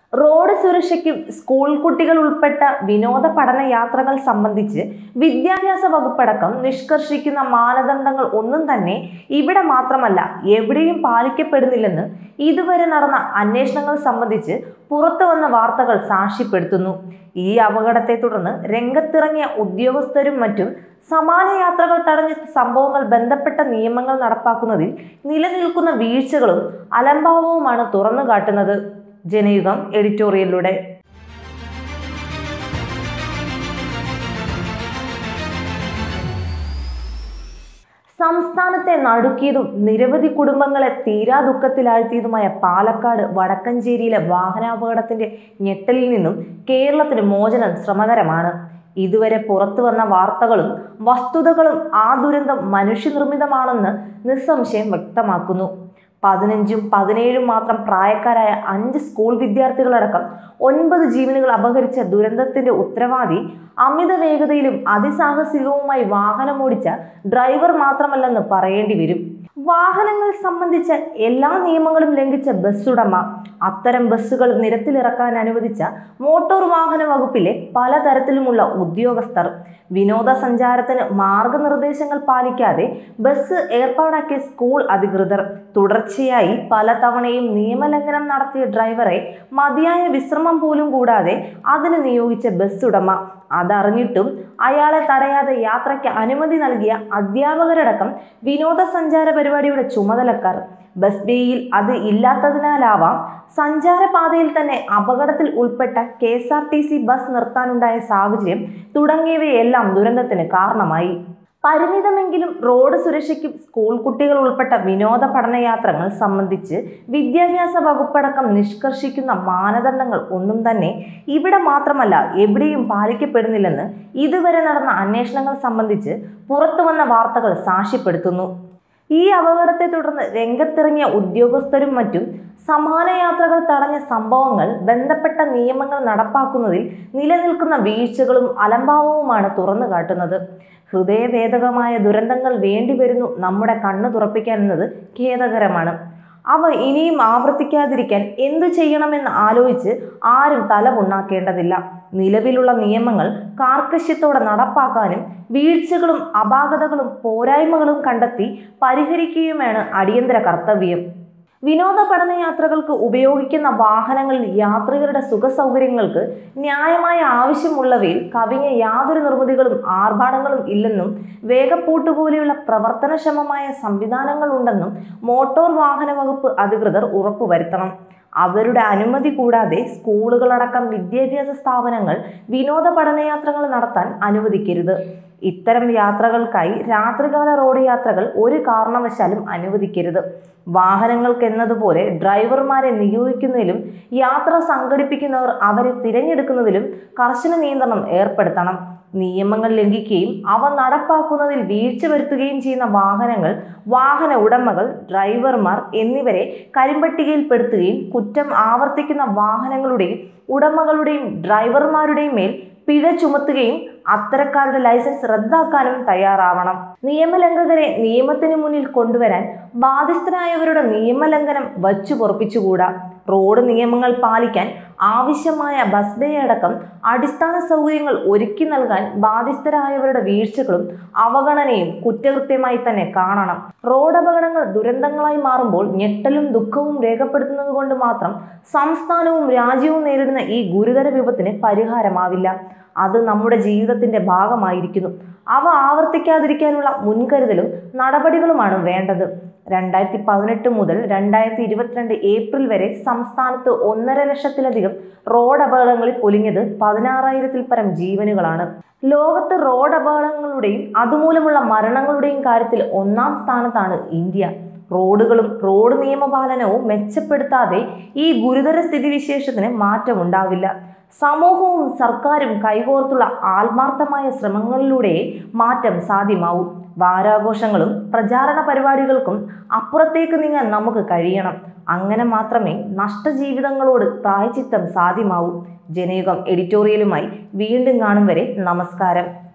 road സുരക്ഷയ്ക്കും school കുട്ടികൾ ഉൾപ്പെട്ട വിനോദ പഠന യാത്രകൾ സംബന്ധിച്ച് വിദ്യാഭ്യാസ വകുപ്പടക്കം നിഷ്കർഷിക്കുന്ന മാനദണ്ഡങ്ങൾ ഒന്നും തന്നെ ഇവിടെ മാത്രമല്ല എവിടെയും പാലിക്കപ്പെടുന്നില്ലെന്ന് ഇതുവരെ നടന്ന അന്വേഷണങ്ങൾ സംബന്ധിച്ച് പുറത്തു വന്ന വാർത്തകൾ സാക്ഷ്യപ്പെടുത്തുന്നു ഈ അപകടത്തെ തുടർന്ന് രംഗത്തിറങ്ങിയ ഉദ്യോഗസ്ഥരും മറ്റും സമാന യാത്രകൾ തടഞ്ഞ സംഭവങ്ങൾ ബന്ധപ്പെട്ട നിയമങ്ങൾ നടപ്പാക്കുന്നതിൽ നിലനിൽക്കുന്ന വീഴ്ചകളും അലംഭാവവുമാണ് തുറന്നു കാട്ടുന്നത് ജനയുഗം എഡിറ്റോറിയലിലൂടെ സംസ്ഥാനത്തെ നടുക്കിയതും നിരവധി കുടുംബങ്ങളെ തീരാ ദുഃഖത്തിലാഴ്ത്തിയതുമായ പാലക്കാട് വടക്കഞ്ചേരിയിലെ വാഹനാപകടത്തിന്റെ ഞെട്ടലിൽ നിന്നും കേരളത്തിന് മോചനം ശ്രമകരമാണ് ഇതുവരെ പുറത്തു വന്ന വാർത്തകളും വസ്തുതകളും ആ ദുരന്തം മനുഷ്യനിർമ്മിതമാണെന്ന് നിസ്സംശയം വ്യക്തമാക്കുന്നു പതിനഞ്ചും പതിനേഴും മാത്രം പ്രായക്കാരായ അഞ്ച് സ്കൂൾ വിദ്യാർത്ഥികളടക്കം ഒൻപത് ജീവനുകൾ അപഹരിച്ച ദുരന്തത്തിന്റെ ഉത്തരവാദി അമിത വേഗതയിലും അതിസാഹസികവുമായി വാഹനമോടിച്ച ഡ്രൈവർ മാത്രമല്ലെന്ന് പറയേണ്ടി വരും വാഹനങ്ങൾ സംബന്ധിച്ച എല്ലാ നിയമങ്ങളും ലംഘിച്ച ബസ് ഉടമ അത്തരം ബസ്സുകൾ നിരത്തിലിറക്കാൻ അനുവദിച്ച മോട്ടോർ വാഹന വകുപ്പിലെ പലതരത്തിലുമുള്ള ഉദ്യോഗസ്ഥർ വിനോദസഞ്ചാരത്തിന് മാർഗനിർദ്ദേശങ്ങൾ പാലിക്കാതെ ബസ് ഏർപ്പാടാക്കിയ സ്കൂൾ അധികൃതർ തുടർച്ചയായി പലതവണയും നിയമലംഘനം നടത്തിയ ഡ്രൈവറെ മതിയായ വിശ്രമം പോലും കൂടാതെ അതിന് നിയോഗിച്ച ബസ് ഉടമ അതറിഞ്ഞിട്ടും അയാളെ തടയാതെ യാത്രയ്ക്ക് അനുമതി നൽകിയ അധ്യാപകരടക്കം വിനോദസഞ്ചാര പരിപാടിയുടെ ചുമതലക്കാർ ബസ് ബേയിൽ അത് ഇല്ലാത്തതിനാലാവാം സഞ്ചാരപാതയിൽ തന്നെ അപകടത്തിൽ ഉൾപ്പെട്ട K S R T C bus നിർത്താനുണ്ടായ സാഹചര്യം തുടങ്ങിയവയെല്ലാം ദുരന്തത്തിന് കാരണമായി പരിമിതമെങ്കിലും റോഡ് സുരക്ഷയ്ക്കും സ്കൂൾ കുട്ടികൾ ഉൾപ്പെട്ട വിനോദ പഠനയാത്രകൾ സംബന്ധിച്ച് വിദ്യാഭ്യാസ വകുപ്പടക്കം നിഷ്കർഷിക്കുന്ന മാനദണ്ഡങ്ങൾ ഒന്നും തന്നെ ഇവിടെ മാത്രമല്ല എവിടെയും പാലിക്കപ്പെടുന്നില്ലെന്ന് ഇതുവരെ നടന്ന അന്വേഷണങ്ങൾ സംബന്ധിച്ച് പുറത്തു വന്ന വാർത്തകൾ സാക്ഷ്യപ്പെടുത്തുന്നു ഈ അപകടത്തെ തുടർന്ന് രംഗത്തിറങ്ങിയ ഉദ്യോഗസ്ഥരും മറ്റും സമാന യാത്രകൾ തടഞ്ഞ സംഭവങ്ങൾ ബന്ധപ്പെട്ട നിയമങ്ങൾ നടപ്പാക്കുന്നതിൽ നിലനിൽക്കുന്ന വീഴ്ചകളും അലംഭാവവുമാണ് തുറന്നു കാട്ടുന്നത് ഹൃദയഭേദകമായ ദുരന്തങ്ങൾ വേണ്ടിവരുന്നു നമ്മുടെ കണ്ണു തുറപ്പിക്കാൻ എന്നത് ഖേദകരമാണ് അവ ഇനിയും ആവർത്തിക്കാതിരിക്കാൻ എന്തു ചെയ്യണമെന്ന് ആലോചിച്ച് ആരും തല പുണ്ണാക്കേണ്ടതില്ല നിലവിലുള്ള നിയമങ്ങൾ കാർക്കശ്യത്തോടെ നടപ്പാക്കാനും വീഴ്ചകളും അപാകതകളും പോരായ്മകളും കണ്ടെത്തി പരിഹരിക്കുകയുമാണ് അടിയന്തര കർത്തവ്യം വിനോദ പഠനയാത്രകൾക്ക് ഉപയോഗിക്കുന്ന വാഹനങ്ങളിൽ യാത്രികരുടെ സുഖ സൗകര്യങ്ങൾക്ക് ന്യായമായ ആവശ്യമുള്ളവയിൽ കവിഞ്ഞ യാതൊരു നിർമ്മിതികളും ആർഭാടങ്ങളും ഇല്ലെന്നും വേഗപ്പൂട്ട് പോലെയുള്ള പ്രവർത്തനക്ഷമമായ സംവിധാനങ്ങൾ ഉണ്ടെന്നും മോട്ടോർ വാഹന വകുപ്പ് അധികൃതർ ഉറപ്പുവരുത്തണം അവരുടെ അനുമതി കൂടാതെ സ്കൂളുകളടക്കം വിദ്യാഭ്യാസ സ്ഥാപനങ്ങൾ വിനോദ പഠനയാത്രകൾ നടത്താൻ അനുവദിക്കരുത് ഇത്തരം യാത്രകൾക്കായി രാത്രികാല റോഡ് യാത്രകൾ ഒരു കാരണവശാലും അനുവദിക്കരുത് വാഹനങ്ങൾക്ക് എന്നതുപോലെ ഡ്രൈവർമാരെ നിയോഗിക്കുന്നതിലും യാത്ര സംഘടിപ്പിക്കുന്നവർ അവരെ തിരഞ്ഞെടുക്കുന്നതിലും കർശന നിയന്ത്രണം ഏർപ്പെടുത്തണം നിയമങ്ങൾ ലംഘിക്കുകയും അവ നടപ്പാക്കുന്നതിൽ വീഴ്ച വരുത്തുകയും ചെയ്യുന്ന വാഹനങ്ങൾ വാഹന ഉടമകൾ ഡ്രൈവർമാർ എന്നിവരെ കരിമ്പട്ടികയിൽപ്പെടുത്തുകയും കുറ്റം ആവർത്തിക്കുന്ന വാഹനങ്ങളുടെയും ഉടമകളുടെയും ഡ്രൈവർമാരുടെയും മേൽ പിഴ ചുമത്തുകയും അത്തരക്കാരുടെ ലൈസൻസ് റദ്ദാക്കാനും തയ്യാറാവണം നിയമലംഘകരെ നിയമത്തിന് മുന്നിൽ കൊണ്ടുവരാൻ ബാധ്യസ്ഥരായവരുടെ നിയമലംഘനം വച്ചു പൊറപ്പിച്ചുകൂടാ റോഡ് നിയമങ്ങൾ പാലിക്കാൻ ആവശ്യമായ ബസ് ബേ അടക്കം അടിസ്ഥാന സൗകര്യങ്ങൾ ഒരുക്കി നൽകാൻ ബാധ്യസ്ഥരായവരുടെ വീഴ്ചകളും അവഗണനയും കുറ്റകൃത്യമായി തന്നെ കാണണം റോഡ് അപകടങ്ങൾ ദുരന്തങ്ങളായി മാറുമ്പോൾ ഞെട്ടലും ദുഃഖവും രേഖപ്പെടുത്തുന്നത് കൊണ്ട് മാത്രം സംസ്ഥാനവും രാജ്യവും നേരിടുന്ന ഈ ഗുരുതര വിപത്തിന് പരിഹാരമാവില്ല അത് നമ്മുടെ ജീവിതത്തിന്റെ ഭാഗമായിരിക്കുന്നു അവ ആവർത്തിക്കാതിരിക്കാനുള്ള മുൻകരുതലും നടപടികളുമാണ് വേണ്ടത് രണ്ടായിരത്തി പതിനെട്ട് മുതൽ രണ്ടായിരത്തി ഇരുപത്തിരണ്ട് ഏപ്രിൽ വരെ സംസ്ഥാനത്ത് ഒന്നര ലക്ഷത്തിലധികം റോഡ് അപകടങ്ങളിൽ പൊലിഞ്ഞത് പതിനാറായിരത്തിൽ പരം ജീവനുകളാണ് ലോകത്ത് റോഡ് അപകടങ്ങളുടെയും അതുമൂലമുള്ള മരണങ്ങളുടെയും കാര്യത്തിൽ ഒന്നാം സ്ഥാനത്താണ് ഇന്ത്യ റോഡുകളും റോഡ് നിയമപാലനവും മെച്ചപ്പെടുത്താതെ ഈ ഗുരുതര സ്ഥിതിവിശേഷത്തിന് മാറ്റമുണ്ടാവില്ല സമൂഹവും സർക്കാരും കൈകോർത്തുള്ള ആത്മാർത്ഥമായ ശ്രമങ്ങളിലൂടെ മാറ്റം സാധ്യമാവും വാരാഘോഷങ്ങളും പ്രചാരണ പരിപാടികൾക്കും അപ്പുറത്തേക്ക് നീങ്ങാൻ നമുക്ക് കഴിയണം അങ്ങനെ മാത്രമേ നഷ്ടജീവിതങ്ങളോട് പ്രായച്ചിത്തം സാധ്യമാവൂ ജനയുഗം എഡിറ്റോറിയലുമായി വീണ്ടും കാണും വരെ നമസ്കാരം